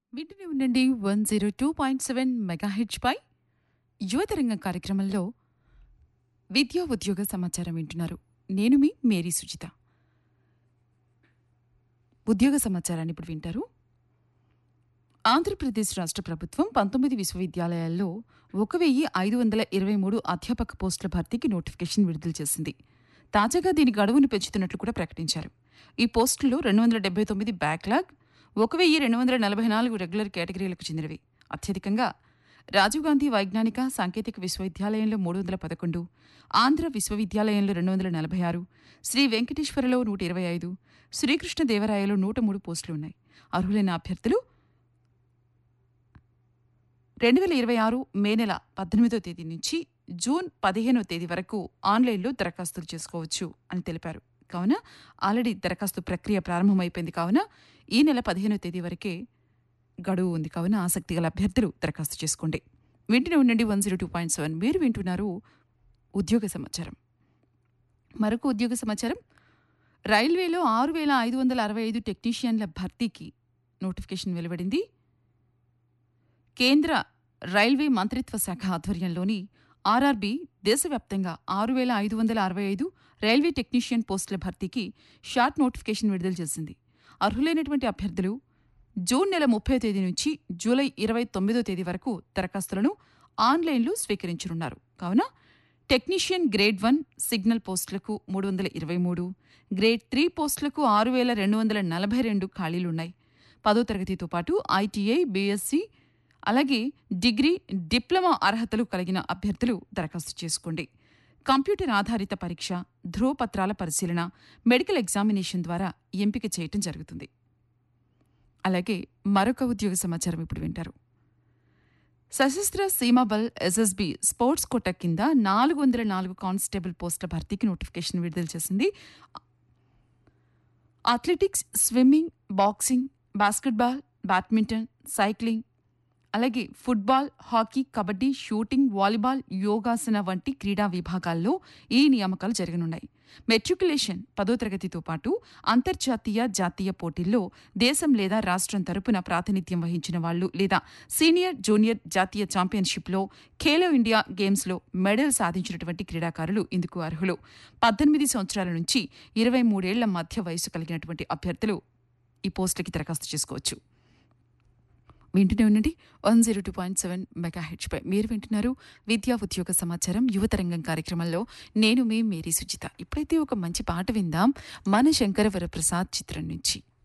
వింటూనే ఉండండి one zero two point seven megahertz పై యువతరంగం కార్యక్రమంలో విద్యా ఉద్యోగ సమాచారం వింటున్నారు నేను మీ మేరీ సుజిత ఉద్యోగ సమాచారాన్ని ఇప్పుడు వింటారు ఆంధ్రప్రదేశ్ రాష్ట్ర ప్రభుత్వం పంతొమ్మిది విశ్వవిద్యాలయాల్లో ఒక వెయ్యి ఐదు వందల ఇరవై మూడు అధ్యాపక పోస్టుల భర్తీకి నోటిఫికేషన్ విడుదల చేసింది తాజాగా దీని గడువును పెంచుతున్నట్లు కూడా ప్రకటించారు ఈ పోస్టుల్లో రెండు వందల డెబ్బై తొమ్మిది బ్యాక్లాగ్ ఒక వెయ్యి రెండు వందల నలభై నాలుగు రెగ్యులర్ కేటగిరీలకు చెందినవి అత్యధికంగా రాజీవ్ గాంధీ వైజ్ఞానిక సాంకేతిక విశ్వవిద్యాలయంలో మూడు వందల పదకొండు ఆంధ్ర విశ్వవిద్యాలయంలో రెండు వందల నలభై ఆరు శ్రీ వెంకటేశ్వరలో నూట ఇరవై ఐదు శ్రీకృష్ణదేవరాయలో నూట మూడు పోస్టులు ఉన్నాయి అర్హులైన అభ్యర్థులు రెండు వేల ఇరవై ఆరు మే నెల పద్దెనిమిదో తేదీ నుంచి జూన్ పదిహేనో తేదీ వరకు ఆన్లైన్లో దరఖాస్తులు చేసుకోవచ్చు అని తెలిపారు కావున ఆల్రెడీ దరఖాస్తు ప్రక్రియ ప్రారంభమైపోయింది కావున ఈ నెల పదిహేనో తేదీ వరకే గడువు ఉంది కావున ఆసక్తి గల అభ్యర్థులు దరఖాస్తు చేసుకోండి వింటూనే ఉండండి one zero two point seven మీరు వింటున్నారు ఉద్యోగ సమాచారం మరొక ఉద్యోగ సమాచారం రైల్వేలో ఆరు వేల ఐదు వందల అరవై ఐదు టెక్నీషియన్ల భర్తీకి నోటిఫికేషన్ వెలువడింది కేంద్ర రైల్వే మంత్రిత్వ శాఖ ఆధ్వర్యంలోని ఆర్ఆర్బీ దేశవ్యాప్తంగా ఆరు వేల ఐదు వందల అరవై ఐదు రైల్వే టెక్నీషియన్ పోస్టుల భర్తీకి షార్ట్ నోటిఫికేషన్ విడుదల చేసింది అర్హులైనటువంటి అభ్యర్థులు జూన్ నెల ముప్పై తేదీ నుంచి జూలై ఇరవై తొమ్మిదో తేదీ వరకు దరఖాస్తులను ఆన్లైన్లో స్వీకరించనున్నారు కావున టెక్నీషియన్ గ్రేడ్ వన్ సిగ్నల్ పోస్టులకు మూడు వందల ఇరవై మూడు గ్రేడ్ త్రీ పోస్టులకు ఆరు వేల రెండు వందల నలభై రెండు ఖాళీలున్నాయి పదో తరగతితో పాటు ఐటీఐ బీఎస్సీ అలాగే డిగ్రీ డిప్లొమా అర్హతలు కలిగిన అభ్యర్థులు దరఖాస్తు చేసుకోండి కంప్యూటర్ ఆధారిత పరీక్ష ధ్రువపత్రాల పరిశీలన మెడికల్ ఎగ్జామినేషన్ ద్వారా ఎంపిక చేయటం జరుగుతుంది అలాగే మరొక ఉద్యోగ సమాచారం ఇప్పుడు వింటారు Sashastra Seema Bal SSB sports quota కింద నాలుగు వందల నాలుగు కానిస్టేబుల్ పోస్టుల భర్తీకి నోటిఫికేషన్ విడుదల చేసింది athletics swimming boxing basketball badminton cycling అలాగే football hockey kabaddi shooting volleyball యోగాసన వంటి క్రీడా విభాగాల్లో ఈ నియామకాలు జరగనున్నాయి మెట్రికులేషన్ పదో తరగతితో పాటు అంతర్జాతీయ జాతీయ పోటీల్లో దేశం లేదా రాష్ట్రం తరపున ప్రాతినిధ్యం వహించిన వాళ్లు లేదా సీనియర్ జూనియర్ జాతీయ ఛాంపియన్షిప్లో ఖేలో ఇండియా గేమ్స్లో మెడల్ సాధించినటువంటి క్రీడాకారులు ఇందుకు అర్హులు పద్దెనిమిది సంవత్సరాల నుంచి ఇరవై మూడేళ్ల మధ్య వయసు కలిగినటువంటి అభ్యర్థులు ఈ పోస్టులకి దరఖాస్తు చేసుకోవచ్చు వింటూనే ఉండండి one zero two point seven mega పై మీరు వింటున్నారు విద్యా ఉద్యోగ సమాచారం యువతరంగం కార్యక్రమంలో నేను మీ మేరీ సుజిత ఇప్పుడైతే ఒక మంచి పాట విందాం మన శంకర వరప్రసాద్ చిత్రం నుంచి